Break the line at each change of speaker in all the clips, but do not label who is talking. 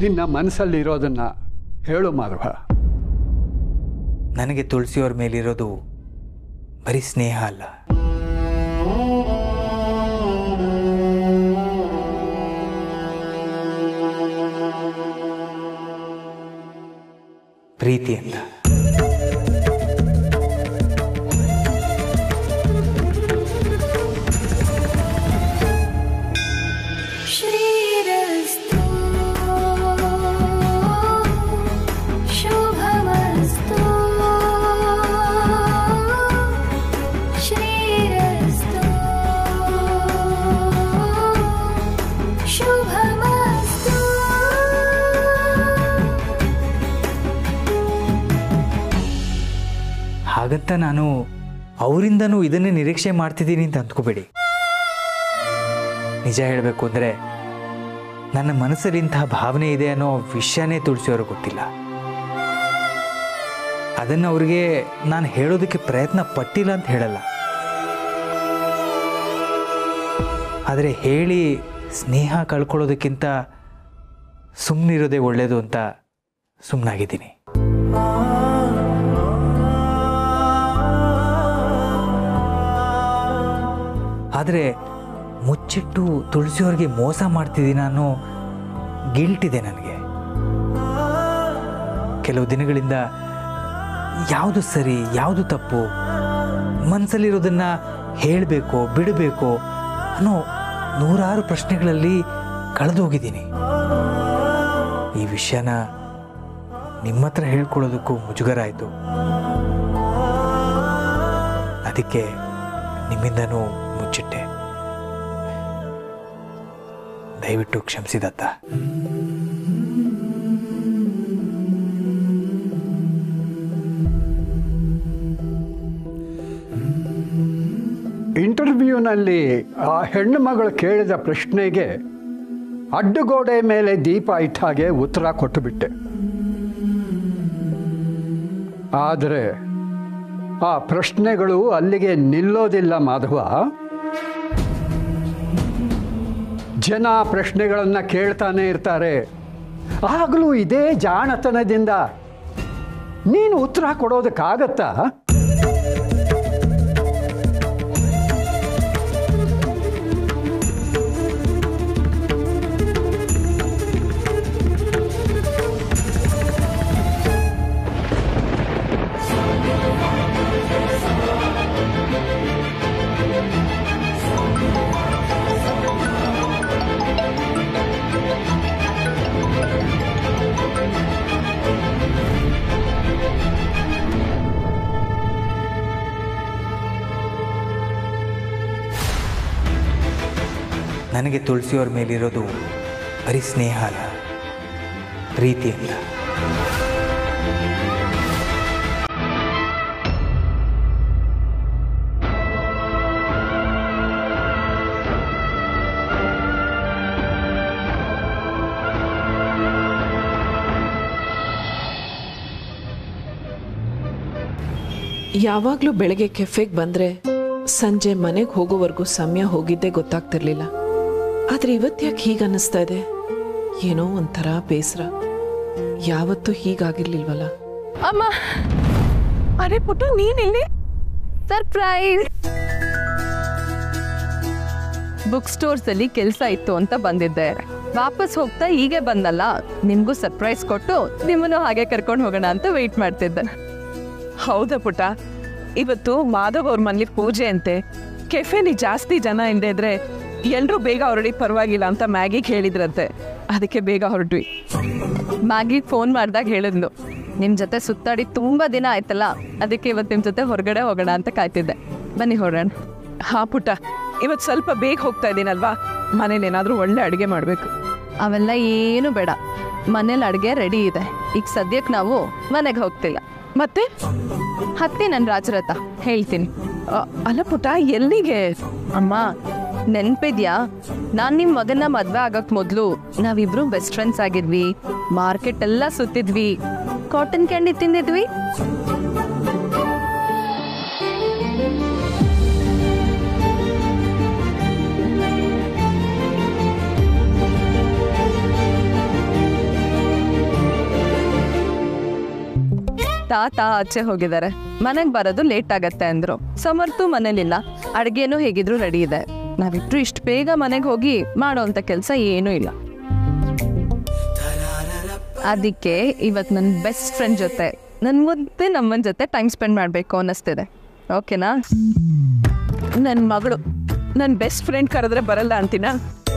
ನಿನ್ನ ಮನಸ್ಸಲ್ಲಿರೋದನ್ನು ಹೇಳು ಮಾಧವ
ನನಗೆ ತುಳಸಿಯವ್ರ ಮೇಲಿರೋದು ಬರೀ ಸ್ನೇಹ ಅಲ್ಲ ಪ್ರೀತಿ ಅಂತ
श्रीरस्तु शुभमस्तु श्रीरस्तु शुभमस्तु
ಹಾಗಂತ ನಾನು ಅವರಿಂದನೂ ಇದನ್ನೇ ನಿರೀಕ್ಷೆ ಮಾಡ್ತಿದ್ದೀನಿ ಅಂತ ಅಂದ್ಕೋಬೇಡಿ ನಿಜ ಹೇಳಬೇಕು ಅಂದರೆ ನನ್ನ ಮನಸ್ಸಲ್ಲಿ ಇಂತಹ ಭಾವನೆ ಇದೆ ಅನ್ನೋ ವಿಷಯನೇ ತುಳಸಿಯವ್ರಿಗೆ ಗೊತ್ತಿಲ್ಲ ಅದನ್ನು ಅವ್ರಿಗೆ ನಾನು ಹೇಳೋದಕ್ಕೆ ಪ್ರಯತ್ನ ಪಟ್ಟಿಲ್ಲ ಅಂತ ಹೇಳಲ್ಲ ಆದರೆ ಹೇಳಿ ಸ್ನೇಹ ಕಳ್ಕೊಳ್ಳೋದಕ್ಕಿಂತ ಸುಮ್ಮನಿರೋದೇ ಒಳ್ಳೆಯದು ಅಂತ ಸುಮ್ಮನಾಗಿದ್ದೀನಿ ಆದರೆ ಮುಚ್ಚಿಟ್ಟು ತುಳಸಿಯವ್ರಿಗೆ ಮೋಸ ಮಾಡ್ತಿದ್ದೀನ ಅನ್ನೋ ಗಿಲ್ಟ್ ಇದೆ ನನಗೆ ಕೆಲವು ದಿನಗಳಿಂದ ಯಾವುದು ಸರಿ ಯಾವುದು ತಪ್ಪು ಮನಸ್ಸಲ್ಲಿರೋದನ್ನು ಹೇಳಬೇಕು ಬಿಡಬೇಕು ಅನ್ನೋ ನೂರಾರು ಪ್ರಶ್ನೆಗಳಲ್ಲಿ ಕಳೆದೋಗಿದ್ದೀನಿ ಈ ವಿಷಯನ ನಿಮ್ಮ ಹತ್ರ ಹೇಳ್ಕೊಳ್ಳೋದಕ್ಕೂ ಮುಜುಗರ ಆಯಿತು ಅದಕ್ಕೆ ನಿಮ್ಮಿಂದನೂ ಮುಚ್ಚಿಟ್ಟೆ ದಯವಿಟ್ಟು ಕ್ಷಮಿಸಿದತ್ತ
ಇಂಟರ್ವ್ಯೂನಲ್ಲಿ ಆ ಹೆಣ್ಣು ಮಗಳು ಕೇಳಿದ ಪ್ರಶ್ನೆಗೆ ಅಡ್ಡಗೋಡೆ ಮೇಲೆ ದೀಪ ಇಟ್ಟ ಹಾಗೆ ಉತ್ತರ ಕೊಟ್ಟುಬಿಟ್ಟೆ ಆದರೆ ಆ ಪ್ರಶ್ನೆಗಳು ಅಲ್ಲಿಗೆ ನಿಲ್ಲೋದಿಲ್ಲ ಮಾಧವ ಜನ ಪ್ರಶ್ನೆಗಳನ್ನು ಕೇಳ್ತಾನೆ ಇರ್ತಾರೆ ಆಗಲೂ ಇದೇ ಜಾಣತನದಿಂದ ನೀನು ಉತ್ತರ ಕೊಡೋದಕ್ಕಾಗತ್ತಾ
ನನಗೆ ತುಳಸಿಯವ್ರ ಮೇಲಿರೋದು ಬರೀ ಸ್ನೇಹ ಅಲ್ಲ ಪ್ರೀತಿ ಅಂತ
ಯಾವಾಗಲೂ ಬೆಳಗ್ಗೆ ಕೆಫೆಗೆ ಬಂದರೆ ಸಂಜೆ ಮನೆಗೆ ಹೋಗೋವರೆಗೂ ಸಮಯ ಹೋಗಿದ್ದೇ ಗೊತ್ತಾಗ್ತಿರ್ಲಿಲ್ಲ ಆದರೆ ಇವತ್ತ್ಯಾಕೆ ಹೀಗೆ ಅನ್ನಿಸ್ತಾ ಇದೆ ಏನೋ ಒಂಥರ ಬೇಸರ ಯಾವತ್ತೂ ಹೀಗಾಗಿರ್ಲಿಲ್ವಲ್ಲ
ಅಮ್ಮ ಅರೆ ಪುಟ್ಟ ನೀನಿಲ್ಲಿ ಸರ್ಪ್ರೈಸ್ ಬುಕ್ ಸ್ಟೋರ್ಸ್ ಅಲ್ಲಿ ಕೆಲಸ ಇತ್ತು ಅಂತ ಬಂದಿದ್ದೆ ವಾಪಸ್ ಹೋಗ್ತಾ ಹೀಗೆ ಬಂದಲ್ಲ ನಿಮ್ಗೂ ಸರ್ಪ್ರೈಸ್ ಕೊಟ್ಟು ನಿಮ್ಮನ್ನು ಹಾಗೆ ಕರ್ಕೊಂಡು ಹೋಗೋಣ ಅಂತ ವೆಯ್ಟ್ ಮಾಡ್ತಿದ್ದೆ
ಹೌದಾ ಪುಟ್ಟ ಇವತ್ತು ಮಾಧವ್ ಅವ್ರ ಮನೇಲಿ ಪೂಜೆ ಅಂತೆ ಕೆಫೆಲಿ ಜಾಸ್ತಿ ಜನ ಇಲ್ಲದೆ ಇದ್ರೆ ಎಲ್ರೂ ಬೇಗ ಹೊರಡಿ ಪರವಾಗಿಲ್ಲ ಅಂತ ಮ್ಯಾಗಿಗೆ ಹೇಳಿದ್ರಂತೆ ಅದಕ್ಕೆ ಬೇಗ ಹೊರಟ್ವಿ
ಮ್ಯಾಗಿಗೆ ಫೋನ್ ಮಾಡ್ದಾಗ ಹೇಳಿದ್ಲು ನಿಮ್ ಜೊತೆ ಸುತ್ತಾಡಿ ತುಂಬಾ ದಿನ ಆಯ್ತಲ್ಲ ಅದಕ್ಕೆ ಇವತ್ತು ನಿಮ್ ಜೊತೆ ಹೊರಗಡೆ ಹೋಗೋಣ ಅಂತ ಕಾಯ್ತಿದ್ದೆ ಬನ್ನಿ ಹೊರಡೋಣ
ಹಾ ಪುಟ್ಟ ಇವತ್ತು ಸ್ವಲ್ಪ ಬೇಗ ಹೋಗ್ತಾ ಇದ್ದೀನಲ್ವಾ ಮನೇಲಿ ಏನಾದರೂ ಒಳ್ಳೆ ಅಡುಗೆ ಮಾಡಬೇಕು
ಅವೆಲ್ಲ ಏನು ಬೇಡ ಮನೇಲಿ ಅಡುಗೆ ರೆಡಿ ಇದೆ ಈಗ ಸದ್ಯಕ್ಕೆ ನಾವು ಮನೆಗೆ ಹೋಗ್ತಿಲ್ಲ
ಮತ್ತೆ
ಹತ್ತಿ ನನ್ನ ರಾಜರಥ ಹೇಳ್ತೀನಿ
ಅ, ಅಲ್ಲ ಪುಟ್ಟ ಎಲ್ಲಿಗೆ
ಅಮ್ಮ ನೆನ್ಪಿದ್ಯಾ ನಾನ್ ನಿಮ್ ಮಗನ ಮದ್ವೆ ಆಗಕ್ ಮೊದ್ಲು ನಾವಿಬ್ರು ಬೆಸ್ಟ್ ಫ್ರೆಂಡ್ಸ್ ಆಗಿದ್ವಿ ಮಾರ್ಕೆಟ್ ಎಲ್ಲ ಸುತ್ತಿದ್ವಿ ಕಾಟನ್ ಕ್ಯಾಂಡಿ ತಿಂದಿದ್ವಿ ತಾತ ಆಚೆ ಹೋಗಿದ್ದಾರೆ ಮನೆಗೆ ಬರೋದು ಲೇಟ್ ಆಗತ್ತೆ ಅಂದ್ರು ಸಮರ್ಥು ಮನೇಲಿಲ್ಲ ಅಡ್ಗೆನೂ ಹೇಗಿದ್ರು ರೆಡಿ ಇದೆ ನಾವಿಬ್ರು ಇಷ್ಟು ಬೇಗ ಮನೆಗೆ ಹೋಗಿ ಮಾಡೋಂಥ ಕೆಲಸ ಏನೂ ಇಲ್ಲ ಅದಕ್ಕೆ ಇವತ್ತು ನನ್ನ ಬೆಸ್ಟ್ ಫ್ರೆಂಡ್ ಜೊತೆ ನನ್ನ ಮುದ್ದೆ ನಮ್ಮನ ಜೊತೆ ಟೈಮ್ ಸ್ಪೆಂಡ್ ಮಾಡಬೇಕು ಅನ್ನಿಸ್ತಿದೆ ಓಕೆನಾ
ನನ್ನ ಮಗಳು ನನ್ನ ಬೆಸ್ಟ್ ಫ್ರೆಂಡ್ ಕರೆದ್ರೆ ಬರಲ್ಲ ಅಂತೀನಾ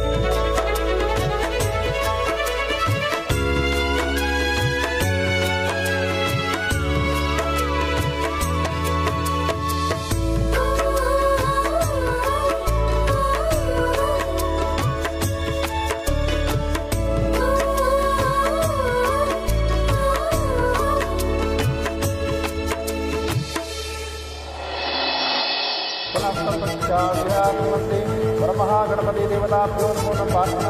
ಪರಮಹಾಗಣಪತಿ ದೇವತಾಭ್ಯೋ ನಮೋ ನಮ್ಮ ಪ್ರಾರ್ಥನಾ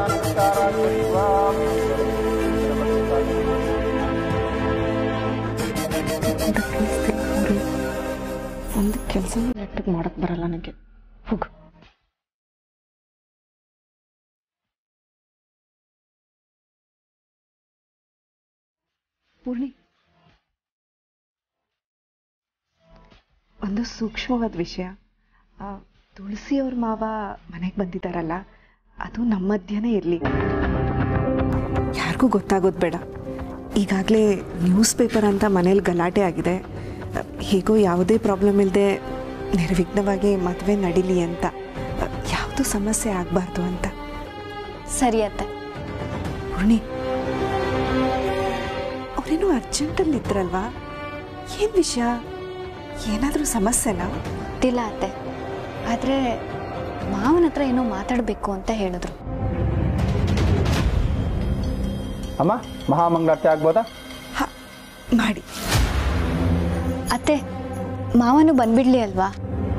ಒಂದು ಕೆಲಸ ನೆಟ್ಟಗೆ ಮಾಡಕ್ ಬರಲ್ಲ ನನಗೆ ಹೋಗು ಪೂರ್ಣಿ ಒಂದು ಸೂಕ್ಷ್ಮವಾದ ವಿಷಯ ಆ, ತುಳಸಿಯವ್ರ ಮಾವ ಮನೆಗೆ ಬಂದಿದ್ದಾರಲ್ಲ ಅದು ನಮ್ಮ ಮಧ್ಯನೇ ಇರಲಿ ಯಾರಿಗೂ ಗೊತ್ತಾಗೋದು ಬೇಡ ಈಗಾಗಲೇ ನ್ಯೂಸ್ ಪೇಪರ್ ಅಂತ ಮನೇಲಿ ಗಲಾಟೆ ಆಗಿದೆ ಅ, ಹೇಗೋ ಯಾವುದೇ ಪ್ರಾಬ್ಲಮ್ ಇಲ್ಲದೆ ನಿರ್ವಿಘ್ನವಾಗಿ ಮದುವೆ ನಡೀಲಿ ಅಂತ ಅ, ಯಾವುದೂ ಸಮಸ್ಯೆ ಆಗಬಾರ್ದು ಅಂತ
ಸರಿ ಅತ್ತೆ
ಪೂರ್ಣಿ ಅವರೇನೋ ಅರ್ಜೆಂಟಲ್ಲಿ ಇದ್ರಲ್ವಾ ಏನು ವಿಷಯ ಏನಾದರೂ ಸಮಸ್ಯೆನಾ
ಗೊತ್ತಿಲ್ಲ ಅತ್ತೆ ಆದರೆ ಮಾವನ ಹತ್ರ ಏನೋ ಮಾತಾಡಬೇಕು ಅಂತ ಹೇಳಿದ್ರು
ಅಮ್ಮ ಮಹಾಮಂಗಳಾರತಿ ಆಗ್ಬೋದಾ
ಹಾಂ ಮಾಡಿ
ಅತ್ತೆ ಮಾವನು ಬಂದ್ಬಿಡ್ಲಿ ಅಲ್ವಾ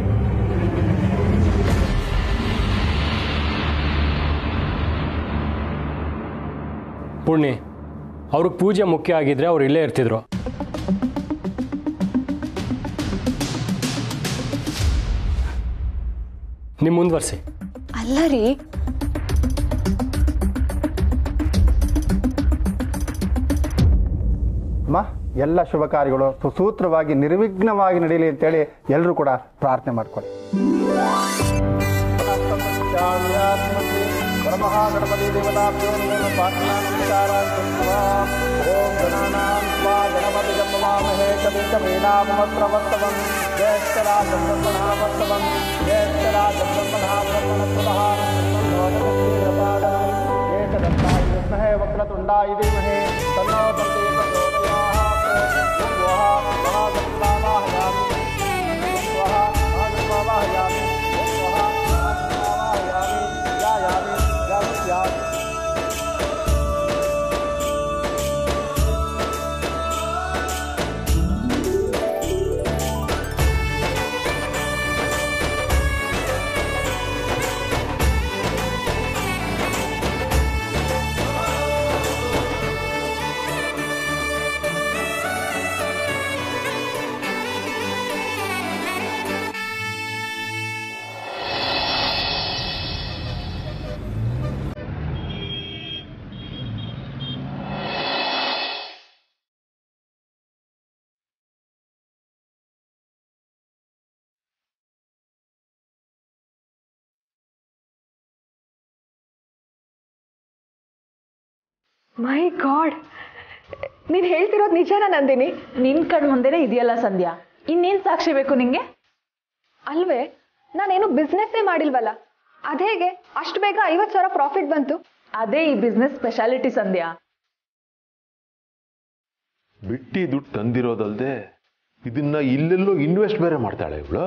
ಪುಣ್ಯ ಅವ್ರಿಗೆ ಪೂಜೆ ಮುಖ್ಯ ಆಗಿದ್ರೆ ಅವ್ರು ಇಲ್ಲೇ ಇರ್ತಿದ್ರು ನಿಮ್ಮ ಮುಂದುವರ್ಸಿ
ಅಲ್ಲ ರೀ
ಅಮ್ಮ ಎಲ್ಲ ಶುಭ ಕಾರ್ಯಗಳು ಸುಸೂತ್ರವಾಗಿ ನಿರ್ವಿಘ್ನವಾಗಿ ನಡೀಲಿ ಅಂತೇಳಿ ಎಲ್ಲರೂ ಕೂಡ ಪ್ರಾರ್ಥನೆ ಮಾಡ್ಕೊಳ್ಳಿ ಪರಮಹಾಗಣಪತಿ ದೇವತಾಭ್ಯೋ ನಮೋ ಪ್ರಾರ್ಥನಾ ಓಂ ಗಣಾನಾಂ ಸ್ವಾ ಗಣಪತಿ ಗಮ್ಮವಾಮಹೇ ಕವಿ ಕವೀನಾಮಸ್ರವಸ್ತವಂ ಜ್ಯೇಷ್ಠರಾಜಂ ಬ್ರಹ್ಮಣಾವಸ್ತವಂ ಜ್ಯೇಷ್ಠರಾಜಂ ಬ್ರಹ್ಮಣಾವಸ್ತವಃ ಏಕದಂತಾಯ ವಿದ್ಮಹೇ ವಕ್ರತುಂಡಾಯ ಧೀಮಹಿ ತನ್ನೋ ದಂತೆ ಪ್ರಚೋದಯಾತ್ ಓಂ ವಹ ಮಹಾಗಣಪತಿವಾಹಯಾಮಿ ಓಂ ವಹ ಮಹಾಗಣಪತಿವಾಹಯಾಮಿ ಓಂ ವಹ ಮಹಾಗಣಪತಿವಾಹಯಾಮಿ ಯಾಯಾಮಿ ಯಾಸ್ಯಾಮಿ
ಮೈ ಗಾಡ್ ನೀನು ಹೇಳ್ತಿರೋದು ನಿಜನಾ ನಂದಿನಿ
ನಿನ್ ಕಣ್ ಮುಂದೆನೇ ಇದೆಯಲ್ಲ ಸಂಧ್ಯಾ ಇನ್ನೇನ್ ಸಾಕ್ಷಿ ಬೇಕು ನಿಂಗೆ
ಅಲ್ವೇ ನಾನೇನು ಬಿಸ್ನೆಸ್ಸೇ ಮಾಡಿಲ್ವಲ್ಲ ಅದೇಗೆ ಅಷ್ಟು ಬೇಗ ಐವತ್ತು ಸಾವಿರ ಪ್ರಾಫಿಟ್ ಬಂತು
ಅದೇ ಈ ಬಿಸ್ನೆಸ್ ಸ್ಪೆಷಾಲಿಟಿ ಸಂಧ್ಯಾ
ಬಿಟ್ಟಿ ದುಡ್ಡು ತಂದಿರೋದಲ್ದೆ ಇದನ್ನ ಇಲ್ಲೆಲ್ಲೋ ಇನ್ವೆಸ್ಟ್ ಬೇರೆ ಮಾಡ್ತಾಳೆ ಇವಳು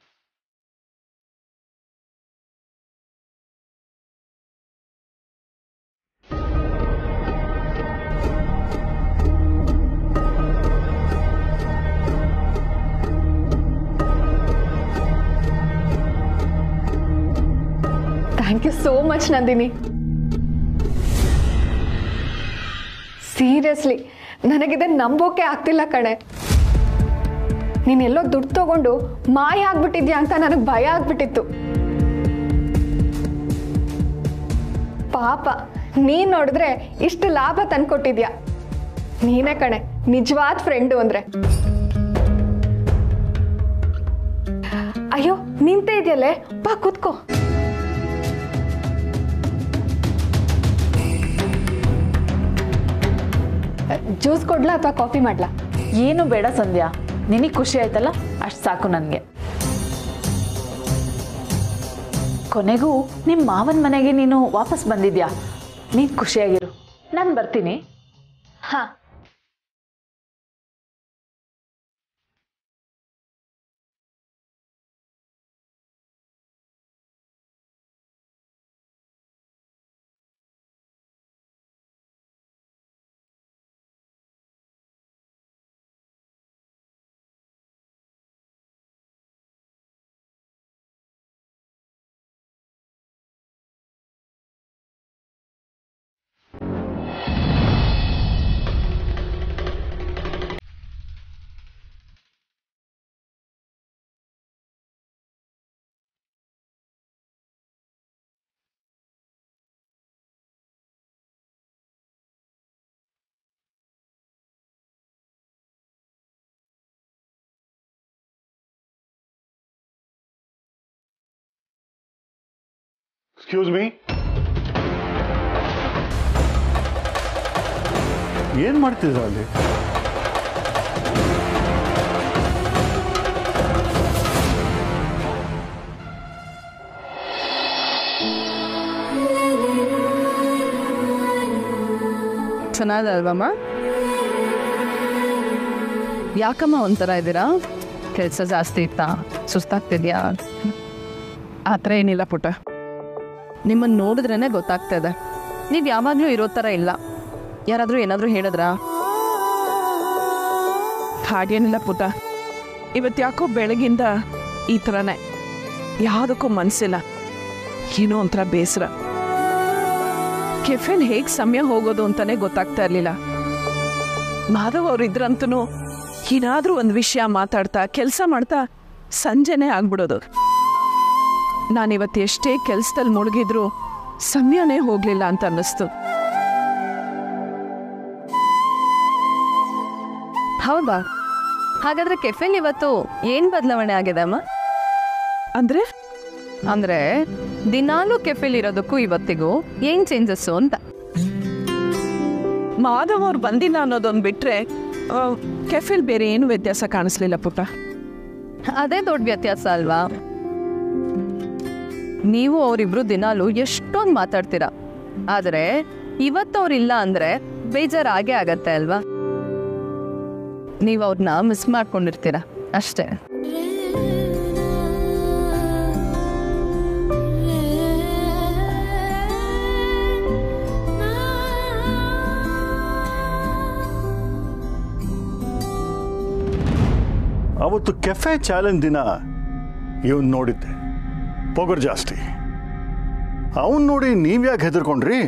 thank you so much Nandini seriously ನನಗಿದೆ ನಂಬೋಕೆ ಆಗ್ತಿಲ್ಲ ಕಣೆ ನೀನೆಲ್ಲೋ ದುಡ್ಡು ತಗೊಂಡು ಮಾಯ ಆಗ್ಬಿಟ್ಟಿದ್ಯಾ ಅಂತ ನನಗೆ ಭಯ ಆಗ್ಬಿಟ್ಟಿತ್ತು ಪಾಪ ನೀನ್ ನೋಡಿದ್ರೆ ಇಷ್ಟು ಲಾಭ ತಂದ್ಕೊಟ್ಟಿದ್ಯಾ ನೀನೇ ಕಣೆ ನಿಜವಾದ ಫ್ರೆಂಡು ಅಂದ್ರೆ ಅಯ್ಯೋ ನಿಂತೇ ಇದೆಯಲ್ಲೇ ಬಾ ಕೂತ್ಕೋ ಜ್ಯೂಸ್ ಕೊಡ್ಲಾ ಅಥವಾ ಕಾಫಿ ಮಾಡ್ಲಾ
ಏನು ಬೇಡ ಸಂಧ್ಯಾ ನಿನಗೆ ಖುಷಿ ಆಯ್ತಲ್ಲ ಅಷ್ಟು ಸಾಕು ನನಗೆ ಕೊನೆಗೂ ನಿಮ್ಮ ಮಾವನ ಮನೆಗೆ ನೀನು ವಾಪಸ್ ಬಂದಿದ್ಯಾ ನೀನು ಖುಷಿಯಾಗಿರು ನಾನು ಬರ್ತೀನಿ
ಹಾ
ಎಕ್ಸ್ಕ್ಯೂಸ್ ಮೀ ಏನು ಮಾಡ್ತಿದ್ರ ಅಲ್ಲಿ
ಚೆನ್ನಾಗಲ್ವಮ್ಮ ಯಾಕಮ್ಮ ಒಂಥರ ಇದ್ದೀರಾ ಕೆಲಸ ಜಾಸ್ತಿ ಇತ್ತಾ ಸುಸ್ತಾಗ್ತಿದ್ಯಾ
ಆ ಥರ ಏನಿಲ್ಲ ಪುಟ್ಟ
ನಿಮ್ಮನ್ನು ನೋಡಿದ್ರೇ ಗೊತ್ತಾಗ್ತಾ ಇದೆ ನೀವು ಯಾವಾಗಲೂ ಇರೋ ಥರ ಇಲ್ಲ ಯಾರಾದರೂ ಏನಾದರೂ ಹೇಳಿದ್ರಾ
ಹಾಗೇನಿಲ್ಲ ಪುಟ್ಟ ಇವತ್ತು ಯಾಕೋ ಬೆಳಗಿಂದ ಈ ಥರನೇ ಯಾವುದಕ್ಕೂ ಮನಸ್ಸಿಲ್ಲ ಏನೋ ಒಂಥರ ಬೇಸರ ಕೆಫೆಲ್ ಹೇಗೆ ಸಮಯ ಹೋಗೋದು ಅಂತಾನೆ ಗೊತ್ತಾಗ್ತಾ ಇರಲಿಲ್ಲ ಮಾಧವ್ ಅವ್ರು ಇದ್ರಂತೂ ಏನಾದರೂ ಒಂದು ವಿಷಯ ಮಾತಾಡ್ತಾ ಕೆಲಸ ಮಾಡ್ತಾ ಸಂಜೆನೇ ಆಗ್ಬಿಡೋದು ನಾನಿವತ್ತು ಎಷ್ಟೇ ಕೆಲಸದಲ್ಲಿ ಮುಳುಗಿದ್ರು ಸಮಯನೇ ಹೋಗಲಿಲ್ಲ ಅಂತ ಅನ್ನಿಸ್ತು
ಹೌದಾ ಹಾಗಾದ್ರೆ ಕೆಫೆಲ್ ಇವತ್ತು ಏನು ಬದಲಾವಣೆ ಆಗಿದೆ ಅಮ್ಮ
ಅಂದ್ರೆ
ಅಂದ್ರೆ ದಿನಾಲೂ ಕೆಫೆಲ್ ಇರೋದಕ್ಕೂ ಇವತ್ತಿಗೂ ಏನ್ ಚೇಂಜಸ್ಸು ಅಂತ
ಮಾಧವ್ ಅವ್ರು ಬಂದಿಲ್ಲ ಅನ್ನೋದೊಂದು ಬಿಟ್ರೆ ಆ, ಕೆಫೆಲ್ ಬೇರೆ ಏನು ವ್ಯತ್ಯಾಸ ಕಾಣಿಸ್ಲಿಲ್ಲ ಪುಟ್ಟ
ಅದೇ ದೊಡ್ಡ ವ್ಯತ್ಯಾಸ ಅಲ್ವಾ ನೀವು ಅವರಿಬ್ರು ದಿನಾಲು ಎಷ್ಟೊಂದು ಮಾತಾಡ್ತೀರಾ ಆದರೆ ಇವತ್ತು ಅವ್ರಿಲ್ಲ ಅಂದ್ರೆ ಬೇಜಾರಾಗೇ ಆಗತ್ತೆ ಅಲ್ವಾ ನೀವು ಅವ್ರನ್ನ ಮಿಸ್ ಮಾಡ್ಕೊಂಡಿರ್ತೀರ ಅಷ್ಟೇ
ಅವತ್ತು ಕೆಫೆ ಚಾಲೆಂಜ್ ದಿನ ಇವನ್ ನೋಡಿದ್ದೆ ಪೊಗರ್ ಜಾಸ್ತಿ ಅವನ್ ನೋಡಿ ನೀವ್ಯಾಕೆ ಹೆದರ್ಕೊಂಡ್ರಿ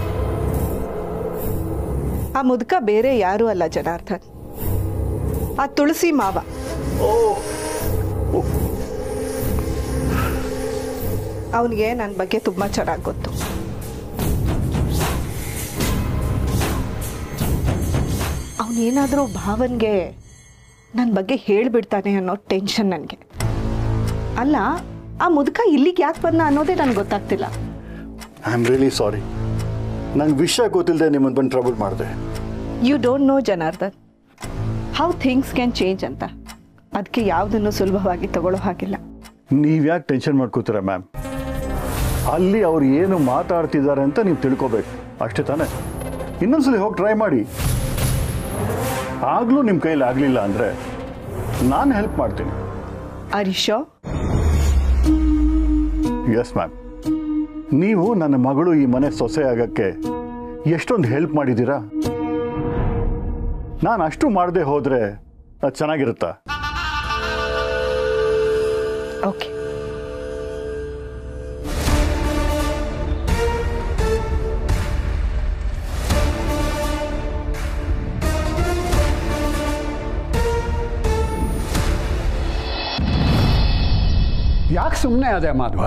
ಆ ಮುದುಕ ಬೇರೆ ಯಾರೂ ಅಲ್ಲ ಜನಾರ್ದನ್ ಆ ತುಳಸಿ ಮಾವ ಅವನಿಗೆ ನನ್ನ ಬಗ್ಗೆ ತುಂಬ ಚೆನ್ನಾಗಿ ಗೊತ್ತು ಅವನೇನಾದರೂ ಭಾವನ್ಗೆ ನನ್ನ ಬಗ್ಗೆ ಹೇಳಿಬಿಡ್ತಾನೆ ಅನ್ನೋ ಟೆನ್ಷನ್ ನನಗೆ ಅಲ್ಲ ಆ ಮುದುಕ ಇಲ್ಲಿಗೆ ಯಾಕೆ ಬಂದ ಅನ್ನೋದೇ ನನಗೆ ಗೊತ್ತಾಗ್ತಿಲ್ಲ
ಐ ಆಮ್ ರಿಯಲಿ ಸಾರಿ ನಂಗೆ ವಿಷಯ ಗೊತ್ತಿಲ್ಲದೆ ನಿಮ್ಮನ್ನು ಬಂದು ಟ್ರಬಲ್ ಮಾಡಿದೆ
you don't know Janardhan how things can change ಅಂತ ಅದಕ್ಕೆ ಯಾವುದನ್ನು ಸುಲಭವಾಗಿ ತಗೊಳ್ಳೋ ಹಾಗಿಲ್ಲ
ನೀವ್ಯಾಕೆ ಟೆನ್ಷನ್ ಮಾಡ್ಕೋತೀರ ಮ್ಯಾಮ್ ಅಲ್ಲಿ ಅವ್ರು ಏನು ಮಾತಾಡ್ತಿದ್ದಾರೆ ಅಂತ ನೀವು ತಿಳ್ಕೊಬೇಕು ಅಷ್ಟೇ ತಾನೇ ಇನ್ನೊಂದ್ಸಲಿ ಹೋಗಿ ಟ್ರೈ ಮಾಡಿ ಆಗಲೂ ನಿಮ್ಮ ಕೈಲಿ ಆಗಲಿಲ್ಲ ಅಂದರೆ ನಾನು ಹೆಲ್ಪ್ ಮಾಡ್ತೀನಿ
ಅರಿಶೋ
ಎಸ್ ಮ್ಯಾಮ್ ನೀವು ನನ್ನ ಮಗಳು ಈ ಮನೆ ಸೊಸೆ ಆಗಕ್ಕೆ ಎಷ್ಟೊಂದು ಹೆಲ್ಪ್ ಮಾಡಿದ್ದೀರಾ ನಾನು ಅಷ್ಟು ಮಾಡದೆ ಹೋದರೆ ಅದು ಚೆನ್ನಾಗಿರುತ್ತಾ
ಓಕೆ
ಯಾಕೆ ಸುಮ್ಮನೆ ಅದೇ ಮಾಧವ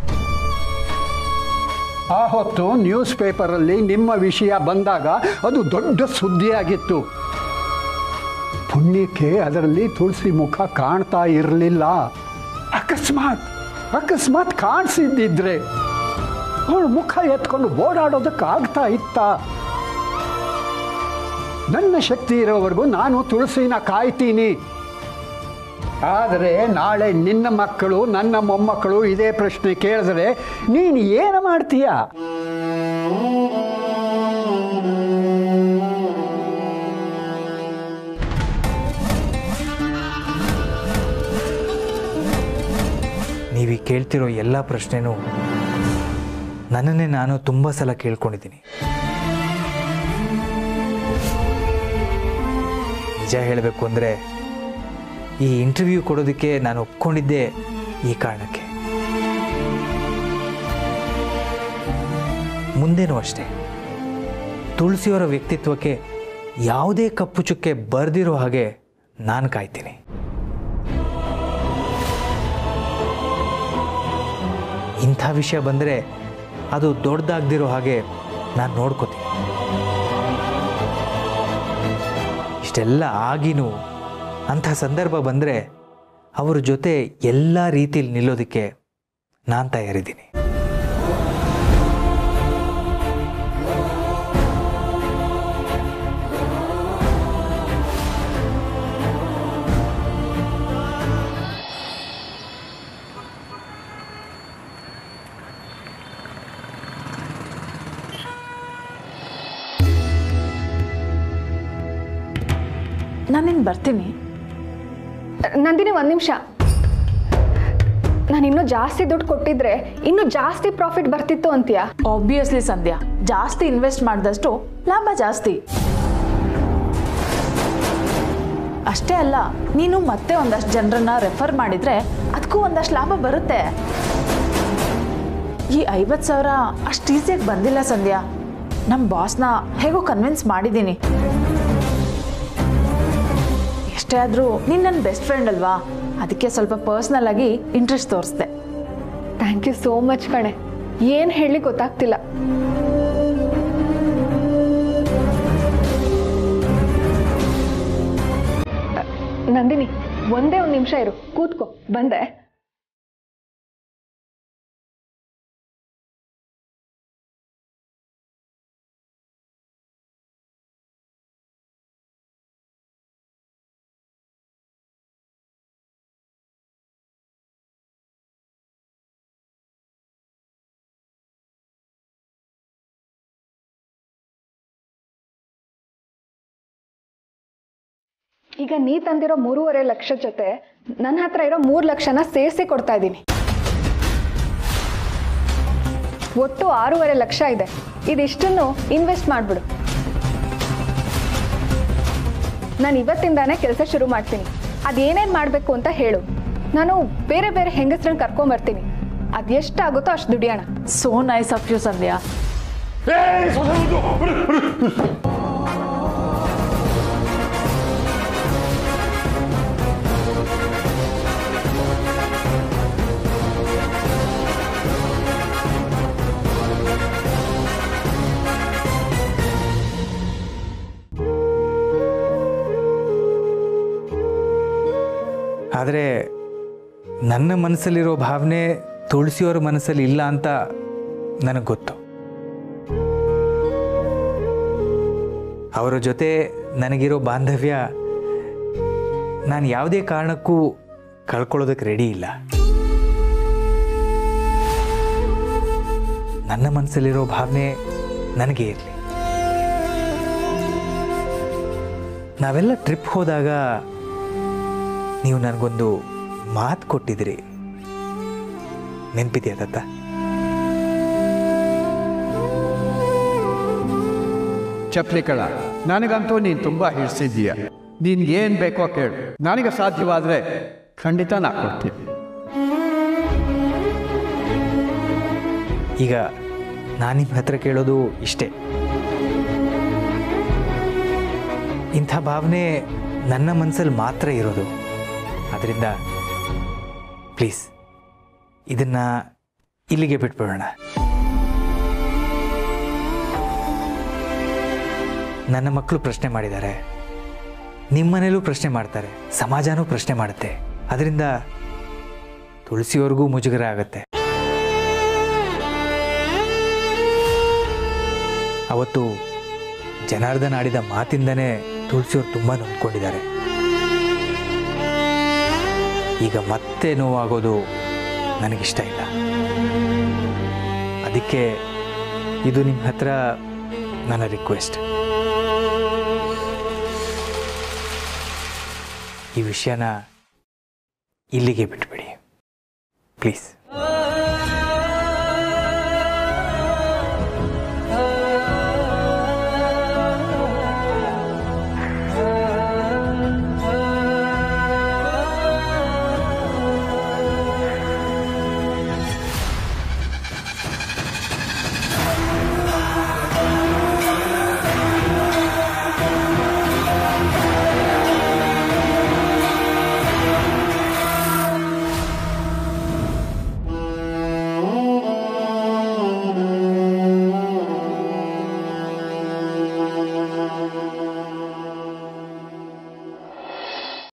ಆ ಹೊತ್ತು ನ್ಯೂಸ್ ಪೇಪರಲ್ಲಿ ನಿಮ್ಮ ವಿಷಯ ಬಂದಾಗ ಅದು ದೊಡ್ಡ ಸುದ್ದಿಯಾಗಿತ್ತು ಪುಣ್ಯಕ್ಕೆ ಅದರಲ್ಲಿ ತುಳಸಿ ಮುಖ ಕಾಣ್ತಾ ಇರಲಿಲ್ಲ ಅಕಸ್ಮಾತ್ ಅಕಸ್ಮಾತ್ ಅಕಸ್ಮಾತ್ ಕಾಣಿಸಿದ್ದಿದ್ರೆ ಅವಳು ಮುಖ ಎತ್ಕೊಂಡು ಓಡಾಡೋದಕ್ಕೆ ಆಗ್ತಾ ಇತ್ತ ನನ್ನ ಶಕ್ತಿ ಇರೋವರೆಗೂ ನಾನು ತುಳಸಿನ ಕಾಯ್ತೀನಿ ಆದರೆ ನಾಳೆ ನಿನ್ನ ಮಕ್ಕಳು ನನ್ನ ಮೊಮ್ಮಕ್ಕಳು ಇದೇ ಪ್ರಶ್ನೆ ಕೇಳಿದ್ರೆ ನೀನು ಏನು ಮಾಡ್ತೀಯ
ನೀವು ಕೇಳ್ತಿರೋ ಎಲ್ಲ ಪ್ರಶ್ನೆನೂ ನನ್ನನ್ನೇ ನಾನು ತುಂಬ ಸಲ ಕೇಳ್ಕೊಂಡಿದ್ದೀನಿ ನಿಜ ಹೇಳಬೇಕು ಅಂದರೆ ಈ ಇಂಟರ್ವ್ಯೂ ಕೊಡೋದಕ್ಕೆ ನಾನು ಒಪ್ಕೊಂಡಿದ್ದೆ ಈ ಕಾರಣಕ್ಕೆ ಮುಂದೇನೂ ಅಷ್ಟೇ ತುಳಸಿಯವರ ವ್ಯಕ್ತಿತ್ವಕ್ಕೆ ಯಾವುದೇ ಕಪ್ಪು ಚುಕ್ಕೆ ಬರೆದಿರೋ ಹಾಗೆ ನಾನು ಕಾಯ್ತೀನಿ ಇಂಥ ವಿಷಯ ಬಂದರೆ ಅದು ದೊಡ್ಡದಾಗ್ದಿರೋ ಹಾಗೆ ನಾನು ನೋಡ್ಕೋತೀನಿ ಇಷ್ಟೆಲ್ಲ ಆಗಿನೂ ಅಂಥ ಸಂದರ್ಭ ಬಂದರೆ ಅವ್ರ ಜೊತೆ ಎಲ್ಲ ರೀತಿಯಲ್ಲಿ ನಿಲ್ಲೋದಕ್ಕೆ ನಾನು ತಯಾರಿದ್ದೀನಿ
ನಾನಿನ್ನು ಬರ್ತೀನಿ
ನಂದಿನಿ ಒಂದು ನಿಮಿಷ ನಾನು ಇನ್ನೂ ಜಾಸ್ತಿ ದುಡ್ಡು ಕೊಟ್ಟಿದ್ರೆ ಇನ್ನೂ ಜಾಸ್ತಿ ಪ್ರಾಫಿಟ್ ಬರ್ತಿತ್ತು ಅಂತೀಯಾ
ಆಬ್ವಿಯಸ್ಲಿ ಸಂಧ್ಯಾ ಜಾಸ್ತಿ ಇನ್ವೆಸ್ಟ್ ಮಾಡಿದಷ್ಟು ಲಾಭ ಜಾಸ್ತಿ ಅಷ್ಟೇ ಅಲ್ಲ ನೀನು ಮತ್ತೆ ಒಂದಷ್ಟು ಜನರನ್ನ ರೆಫರ್ ಮಾಡಿದ್ರೆ ಅದಕ್ಕೂ ಒಂದಷ್ಟು ಲಾಭ ಬರುತ್ತೆ ಈ ಐವತ್ತು ಸಾವಿರ ಅಷ್ಟು ಈಸಿಯಾಗಿ ಬಂದಿಲ್ಲ ಸಂಧ್ಯಾ ನಮ್ಮ ಬಾಸ್ನ ಹೇಗೋ ಕನ್ವಿನ್ಸ್ ಮಾಡಿದ್ದೀನಿ ಎಷ್ಟೇ ಆದರೂ ನೀನು ನನ್ನ ಬೆಸ್ಟ್ ಫ್ರೆಂಡ್ ಅಲ್ವಾ ಅದಕ್ಕೆ ಸ್ವಲ್ಪ ಪರ್ಸ್ನಲ್ ಆಗಿ ಇಂಟ್ರೆಸ್ಟ್ ತೋರಿಸ್ದೆ
ಥ್ಯಾಂಕ್ ಯು ಸೋ ಮಚ್ ಕಣೆ ಏನು ಹೇಳಿ ಗೊತ್ತಾಗ್ತಿಲ್ಲ ಅ, ನಂದಿನಿ ಒಂದೇ ಒಂದು ನಿಮಿಷ ಇರು ಕೂತ್ಕೋ ಬಂದೆ ಈಗ ನೀ ತಂದಿರೋ ಮೂರುವರೆ ಲಕ್ಷ ಜೊತೆ ನನ್ನ ಹತ್ರ ಇರೋ ಮೂರು ಲಕ್ಷನ ಸೇರಿಸಿ ಕೊಡ್ತಾ ಇದ್ದೀನಿ ಒಟ್ಟು ಆರೂವರೆ ಲಕ್ಷ ಇದೆ ಇದಿಷ್ಟನ್ನು ಇನ್ವೆಸ್ಟ್ ಮಾಡಿಬಿಡು ನಾನು ಇವತ್ತಿಂದಾನೇ ಕೆಲಸ ಶುರು ಮಾಡ್ತೀನಿ ಅದೇನೇನು ಮಾಡಬೇಕು ಅಂತ ಹೇಳು ನಾನು ಬೇರೆ ಬೇರೆ ಹೆಂಗಸ್ರನ್ನ ಕರ್ಕೊಂಬರ್ತೀನಿ ಅದೆಷ್ಟಾಗುತ್ತೋ ಅಷ್ಟು ದುಡಿಯೋಣ
so nice of you Sandhya
ಆದರೆ ನನ್ನ ಮನಸ್ಸಲ್ಲಿರೋ ಭಾವನೆ ತುಳಸಿಯವರ ಮನಸ್ಸಲ್ಲಿ ಇಲ್ಲ ಅಂತ ನನಗೆ ಗೊತ್ತು ಅವರ ಜೊತೆ ನನಗಿರೋ ಬಾಂಧವ್ಯ ನಾನು ಯಾವುದೇ ಕಾರಣಕ್ಕೂ ಕಳ್ಕೊಳ್ಳೋದಕ್ಕೆ ರೆಡಿ ಇಲ್ಲ ನನ್ನ ಮನಸ್ಸಲ್ಲಿರೋ ಭಾವನೆ ನನಗೆ ಇರಲಿ ನಾವೆಲ್ಲ ಟ್ರಿಪ್ ಹೋದಾಗ ನೀವು ನನಗೊಂದು ಮಾತು ಕೊಟ್ಟಿದ್ರಿ ನೆನಪಿದೆಯಾ ದತ್ತ
ಚಪ್ಲಿ ಕಳ ನನಗಂತೂ ನೀನು ತುಂಬ ಹಿಡಿಸಿದ್ದೀಯ ನೀನು ಏನು ಬೇಕೋ ಕೇಳು ನನಗೆ ಸಾಧ್ಯವಾದರೆ ಖಂಡಿತ ನಾ ಕೊಡ್ತೀನಿ
ಈಗ ನಾನು ನಿಮ್ಮ ಹತ್ರ ಕೇಳೋದು ಇಷ್ಟೇ ಇಂಥ ಭಾವನೆ ನನ್ನ ಮನಸ್ಸಲ್ಲಿ ಮಾತ್ರ ಇರೋದು ಅದರಿಂದ ಪ್ಲೀಸ್ ಇದನ್ನು ಇಲ್ಲಿಗೆ ಬಿಟ್ಬಿಡೋಣ ನನ್ನ ಮಕ್ಕಳು ಪ್ರಶ್ನೆ ಮಾಡಿದ್ದಾರೆ ನಿಮ್ಮನೇಲೂ ಪ್ರಶ್ನೆ ಮಾಡ್ತಾರೆ ಸಮಾಜನೂ ಪ್ರಶ್ನೆ ಮಾಡುತ್ತೆ ಅದರಿಂದ ತುಳಸಿಯವ್ರಿಗೂ ಮುಜುಗರ ಆಗುತ್ತೆ ಅವತ್ತು ಜನಾರ್ದನ್ ಆಡಿದ ಮಾತಿಂದನೇ ತುಳಸಿಯವ್ರು ತುಂಬ ನೊಂದ್ಕೊಂಡಿದ್ದಾರೆ ಈಗ ಮತ್ತೆ ನೋವಾಗೋದು ನನಗಿಷ್ಟ ಇಲ್ಲ ಅದಕ್ಕೆ ಇದು ನಿಮ್ಮ ಹತ್ರ ನನ್ನ ರಿಕ್ವೆಸ್ಟ್ ಈ ವಿಷಯನ ಇಲ್ಲಿಗೆ ಬಿಟ್ಬಿಡಿ ಪ್ಲೀಸ್